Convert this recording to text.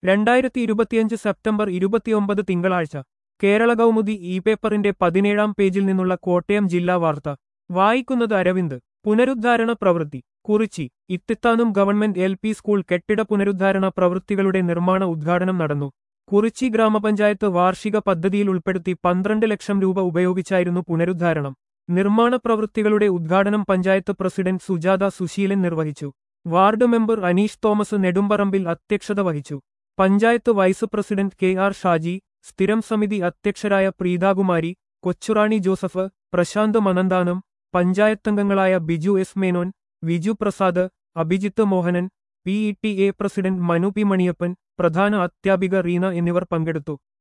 രണ്ടായിരത്തി ഇരുപത്തിയഞ്ച് സെപ്റ്റംബർ ഇരുപത്തിയൊമ്പത് തിങ്കളാഴ്ച കേരള കൗമുദി ഇ പേപ്പറിന്റെ പതിനേഴാം പേജിൽ നിന്നുള്ള കോട്ടയം ജില്ലാ വാർത്ത വായിക്കുന്നത് അരവിന്ദ് പുനരുദ്ധാരണ പ്രവൃത്തി കുറിച്ചി ഇത്തിത്താനും ഗവൺമെന്റ് എൽ പി സ്കൂൾ കെട്ടിട പുനരുദ്ധാരണ പ്രവൃത്തികളുടെ നിർമ്മാണ ഉദ്ഘാടനം നടന്നു കുറിച്ചി ഗ്രാമപഞ്ചായത്ത് വാർഷിക പദ്ധതിയിൽ ഉൾപ്പെടുത്തി പന്ത്രണ്ട് ലക്ഷം രൂപ ഉപയോഗിച്ചായിരുന്നു പുനരുദ്ധാരണം നിർമ്മാണ പ്രവൃത്തികളുടെ ഉദ്ഘാടനം പഞ്ചായത്ത് പ്രസിഡന്റ് സുജാത സുശീലൻ നിർവഹിച്ചു ward member Aneesh Thomas Nedumparambil അധ്യക്ഷത വഹിച്ചു panchayat vice president K R Shaji സ്ഥിരം സമിതി അധ്യക്ഷരായ പ്രീതാകുമാരി കൊച്ചുറാണി ജോസഫ് പ്രശാന്ത് മനന്താനം പഞ്ചായത്തംഗങ്ങളായ Biju S Menon Viju Prasad Abhijith Mohanan P E T A president Manu P Maniyappan പ്രധാന അധ്യാപിക റീന എന്നിവർ പങ്കെടുത്തു